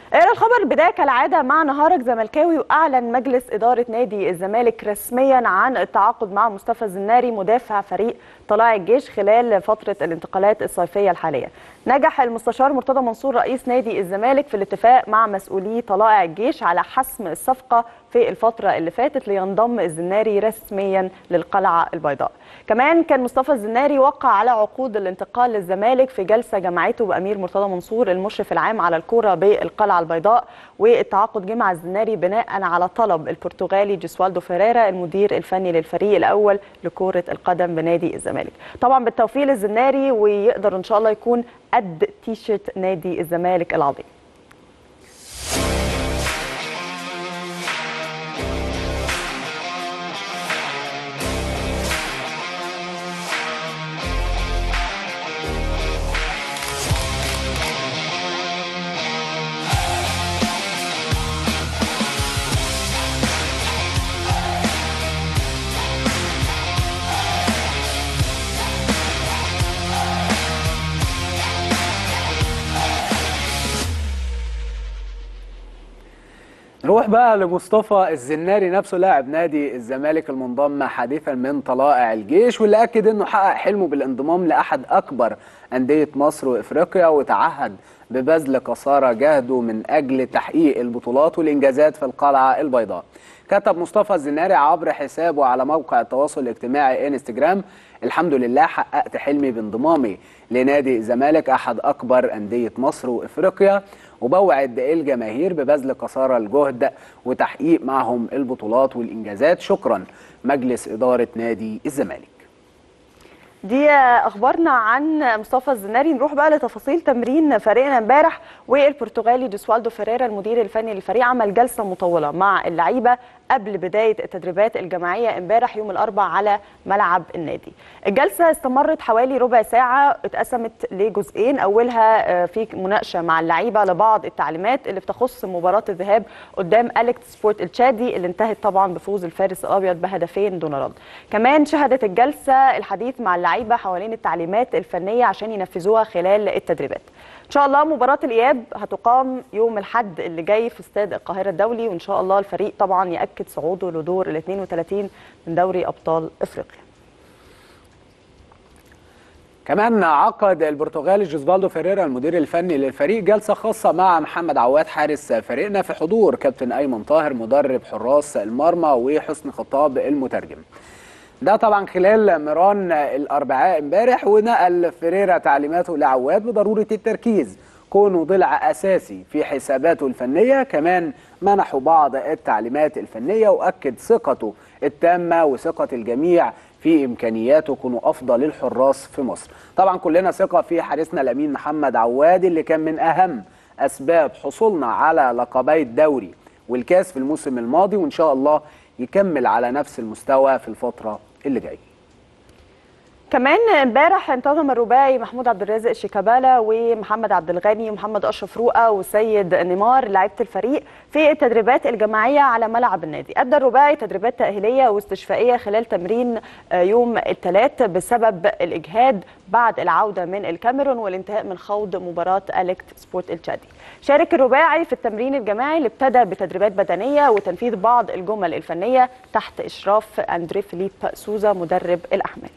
إلى الخبر البداية كالعادة مع نهارك زملكاوي وأعلن مجلس إدارة نادي الزمالك رسميا عن التعاقد مع مصطفى الزناري مدافع فريق طلائع الجيش خلال فترة الانتقالات الصيفية الحالية نجح المستشار مرتضى منصور رئيس نادي الزمالك في الاتفاق مع مسؤولي طلائع الجيش على حسم الصفقة في الفترة اللي فاتت لينضم الزناري رسميا للقلعة البيضاء كمان كان مصطفى الزناري وقع على عقود الانتقال للزمالك في جلسة جمعته بأمير مرتضى منصور المشرف العام على الكرة بالقلعة البيضاء والتعاقد جه مع الزناري بناء على طلب البرتغالي جيسوالدو فيريرا المدير الفني للفريق الأول لكرة القدم بنادي الزمالك طبعا بالتوفيق للزناري ويقدر إن شاء الله يكون قد تيشيرت نادي الزمالك العظيم نروح بقى لمصطفى الزناري نفسه لاعب نادي الزمالك المنضم حديثا من طلائع الجيش واللي اكد انه حقق حلمه بالانضمام لاحد اكبر انديه مصر وافريقيا وتعهد ببذل قصارى جهده من اجل تحقيق البطولات والانجازات في القلعه البيضاء. كتب مصطفى الزناري عبر حسابه على موقع التواصل الاجتماعي انستجرام الحمد لله حققت حلمي بانضمامي لنادي الزمالك احد اكبر انديه مصر وافريقيا وبوعد الجماهير ببذل قصارى الجهد وتحقيق معهم البطولات والانجازات شكرا مجلس اداره نادي الزمالك دي اخبارنا عن مصطفى الزناري نروح بقى لتفاصيل تمرين فريقنا امبارح والبرتغالي جوسوالدو فيريرا المدير الفني للفريق عمل جلسه مطوله مع اللعيبه قبل بدايه التدريبات الجماعيه امبارح يوم الاربعاء على ملعب النادي. الجلسه استمرت حوالي ربع ساعه اتقسمت لجزئين اولها في مناقشه مع اللعيبه لبعض التعليمات اللي بتخص مباراه الذهاب قدام اليكت سبورت التشادي اللي انتهت طبعا بفوز الفارس الابيض بهدفين دون رد. كمان شهدت الجلسه الحديث مع اللعيبه حوالين التعليمات الفنيه عشان ينفذوها خلال التدريبات. ان شاء الله مباراه الاياب هتقام يوم الاحد اللي جاي في استاد القاهره الدولي وان شاء الله الفريق طبعا ياكد صعوده لدور ال 32 من دوري ابطال افريقيا كمان عقد البرتغالي جوزفالدو فيريرا المدير الفني للفريق جلسه خاصه مع محمد عواد حارس فريقنا في حضور كابتن ايمن طاهر مدرب حراس المرمى وحسن خطاب المترجم ده طبعا خلال مران الاربعاء امبارح ونقل فيريرا تعليماته لعواد بضروره التركيز كونه ضلع اساسي في حساباته الفنيه كمان منحوا بعض التعليمات الفنيه واكد ثقته التامه وثقه الجميع في امكانياته كونه افضل الحراس في مصر طبعا كلنا ثقه في حارسنا الامين محمد عواد اللي كان من اهم اسباب حصولنا على لقبي الدوري والكاس في الموسم الماضي وان شاء الله يكمل على نفس المستوى في الفتره اللي جايه كمان امبارح انتظم الرباعي محمود عبد الرازق شيكابالا ومحمد عبد الغني ومحمد اشرف رؤى وسيد نيمار لعيبه الفريق في التدريبات الجماعيه على ملعب النادي ادى الرباعي تدريبات تاهيليه واستشفائيه خلال تمرين يوم الثلاث بسبب الاجهاد بعد العوده من الكاميرون والانتهاء من خوض مباراه اليكت سبورت التشادي شارك الرباعي في التمرين الجماعي اللي ابتدى بتدريبات بدنيه وتنفيذ بعض الجمل الفنيه تحت اشراف اندري فيليب سوزا مدرب الاحمال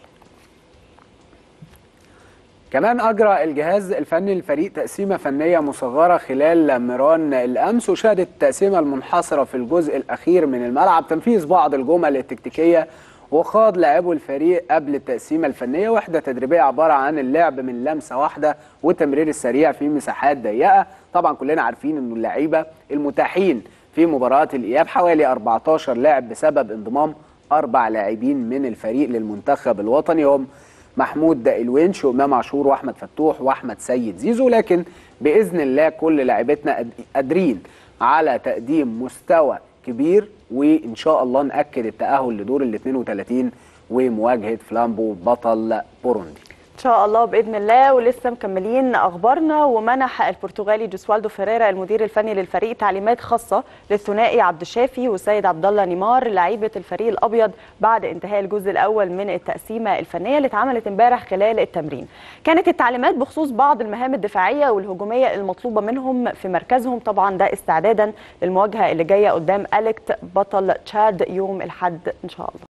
كمان أجرى الجهاز الفني للفريق تقسيمة فنية مصغرة خلال مران الأمس وشهدت التقسيمة المنحصرة في الجزء الأخير من الملعب تنفيذ بعض الجمل التكتيكية وخاض لاعبو الفريق قبل التقسيمة الفنية وحدة تدريبية عبارة عن اللعب من لمسة واحدة والتمرير السريع في مساحات ضيقة طبعا كلنا عارفين أن اللعيبة المتاحين في مباراة الإياب حوالي 14 لاعب بسبب انضمام أربع لاعبين من الفريق للمنتخب الوطني هم محمود الونش وامام عاشور واحمد فتوح واحمد سيد زيزو لكن باذن الله كل لاعبتنا قادرين على تقديم مستوى كبير وان شاء الله ناكد التاهل لدور ال 32 ومواجهه فلامبو بطل بوروندي ان شاء الله باذن الله ولسه مكملين اخبارنا ومنح البرتغالي جوسوالدو فيريرا المدير الفني للفريق تعليمات خاصه للثنائي عبد الشافي والسيد عبد الله نيمار لعيبه الفريق الابيض بعد انتهاء الجزء الاول من التقسيمه الفنيه اللي اتعملت امبارح خلال التمرين. كانت التعليمات بخصوص بعض المهام الدفاعيه والهجوميه المطلوبه منهم في مركزهم طبعا ده استعدادا للمواجهه اللي جايه قدام اليكت بطل تشاد يوم الاحد ان شاء الله.